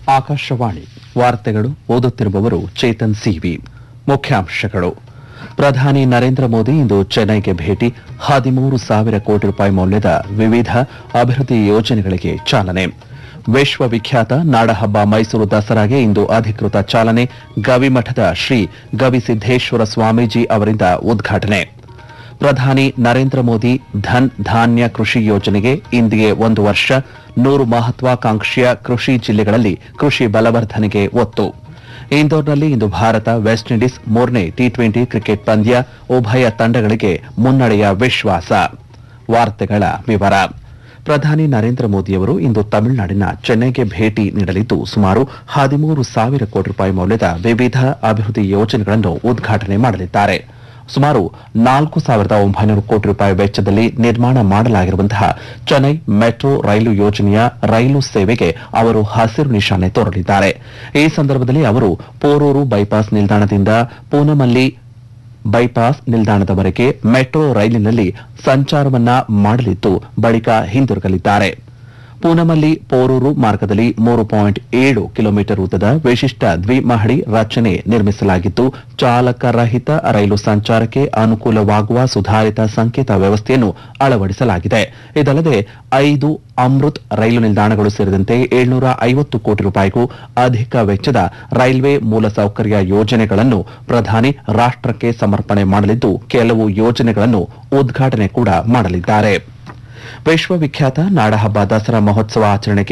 ಆಕಾಶವಾಣಿ ವಾರ್ತೆಗಳು ಓದುತ್ತಿರುವವರು ಚೇತನ್ ಸಿವಿ ಮುಖ್ಯಾಂಶಗಳು ಪ್ರಧಾನಿ ನರೇಂದ್ರ ಮೋದಿ ಇಂದು ಚೆನ್ನೈಗೆ ಭೇಟಿ ಹದಿಮೂರು ಸಾವಿರ ಕೋಟಿ ರೂಪಾಯಿ ಮೌಲ್ಯದ ವಿವಿಧ ಅಭಿವೃದ್ಧಿ ಯೋಜನೆಗಳಿಗೆ ಚಾಲನೆ ವಿಶ್ವವಿಖ್ಯಾತ ನಾಡಹಬ್ಬ ಮೈಸೂರು ದಸರಾಗೆ ಇಂದು ಅಧಿಕೃತ ಚಾಲನೆ ಗವಿಮಠದ ಶ್ರೀ ಗವಿಸಿದ್ದೇಶ್ವರ ಸ್ವಾಮೀಜಿ ಅವರಿಂದ ಉದ್ಘಾಟನೆ ಪ್ರಧಾನಿ ನರೇಂದ್ರ ಮೋದಿ ಧನ್ ಧಾನ್ಯ ಕೃಷಿ ಯೋಜನೆಗೆ ಇಂದಿಗೆ ಒಂದು ವರ್ಷ ನೂರು ಮಹತ್ವಾಕಾಂಕ್ಷೆಯ ಕೃಷಿ ಜಿಲ್ಲೆಗಳಲ್ಲಿ ಕೃಷಿ ಬಲವರ್ಧನೆಗೆ ಒತ್ತು ಇಂದೋರ್ನಲ್ಲಿ ಇಂದು ಭಾರತ ವೆಸ್ಟ್ ಇಂಡೀಸ್ ಮೂರನೇ ಟಿ ಟ್ವೆಂಟಿ ಕ್ರಿಕೆಟ್ ಪಂದ್ಯ ಉಭಯ ತಂಡಗಳಿಗೆ ಮುನ್ನಡೆಯ ವಿಶ್ವಾಸ ವಾರ್ತೆಗಳ ವಿವರ ಪ್ರಧಾನಿ ನರೇಂದ್ರ ಮೋದಿಯವರು ಇಂದು ತಮಿಳುನಾಡಿನ ಚೆನ್ನೈಗೆ ಭೇಟಿ ನೀಡಲಿದ್ದು ಸುಮಾರು ಹದಿಮೂರು ಸಾವಿರ ಕೋಟಿ ರೂಪಾಯಿ ಮೌಲ್ಯದ ವಿವಿಧ ಅಭಿವೃದ್ಧಿ ಯೋಜನೆಗಳನ್ನು ಉದ್ಘಾಟನೆ ಮಾಡಲಿದ್ದಾರೆ ಸುಮಾರು ನಾಲ್ಕು ಸಾವಿರದ ಒಂಬೈನೂರು ಕೋಟಿ ರೂಪಾಯಿ ವೆಚ್ಚದಲ್ಲಿ ನಿರ್ಮಾಣ ಮಾಡಲಾಗಿರುವಂತಹ ಚೆನ್ನೈ ಮೆಟ್ರೋ ರೈಲು ಯೋಜನೆಯ ರೈಲು ಸೇವೆಗೆ ಅವರು ಹಸಿರು ನಿಶಾನೆ ತೋರಲಿದ್ದಾರೆ ಈ ಸಂದರ್ಭದಲ್ಲಿ ಅವರು ಪೋರೂರು ಬೈಪಾಸ್ ನಿಲ್ದಾಣದಿಂದ ಪೂನಮಲ್ಲಿ ಬೈಪಾಸ್ ನಿಲ್ದಾಣದವರೆಗೆ ಮೆಟ್ರೋ ರೈಲಿನಲ್ಲಿ ಸಂಚಾರವನ್ನ ಮಾಡಲಿದ್ದು ಬಳಿಕ ಹಿಂದಿರುಗಲಿದ್ದಾರೆ ಪೂನಮಲ್ಲಿ ಪೋರೂರು ಮಾರ್ಗದಲ್ಲಿ ಮೂರು ಪಾಯಿಂಟ್ ಏಳು ಕಿಲೋಮೀಟರ್ ಉದ್ದದ ವಿಶಿಷ್ಟ ದ್ವಿಮಹಡಿ ರಚನೆ ನಿರ್ಮಿಸಲಾಗಿದ್ದು ಚಾಲಕರಹಿತ ರೈಲು ಸಂಚಾರಕ್ಕೆ ಅನುಕೂಲವಾಗುವ ಸುಧಾರಿತ ಸಂಕೇತ ವ್ಯವಸ್ಥೆಯನ್ನು ಅಳವಡಿಸಲಾಗಿದೆ ಇದಲ್ಲದೆ ಐದು ಅಮೃತ್ ರೈಲು ನಿಲ್ದಾಣಗಳು ಸೇರಿದಂತೆ ಏಳ್ನೂರ ಐವತ್ತು ಕೋಟಿ ರೂಪಾಯಿಗೂ ಅಧಿಕ ವೆಚ್ಚದ ರೈಲ್ವೆ ಮೂಲಸೌಕರ್ಯ ಯೋಜನೆಗಳನ್ನು ಪ್ರಧಾನಿ ರಾಷ್ಟಕ್ಕೆ ಸಮರ್ಪಣೆ ಮಾಡಲಿದ್ದು ಕೆಲವು ಯೋಜನೆಗಳನ್ನು ಉದ್ಘಾಟನೆ ಕೂಡ ಮಾಡಲಿದ್ದಾರೆ ವಿಶ್ವವಿಖ್ಯಾತ ನಾಡಹಬ್ಬ ದಸರಾ ಮಹೋತ್ಸವ ಆಚರಣೆಗೆ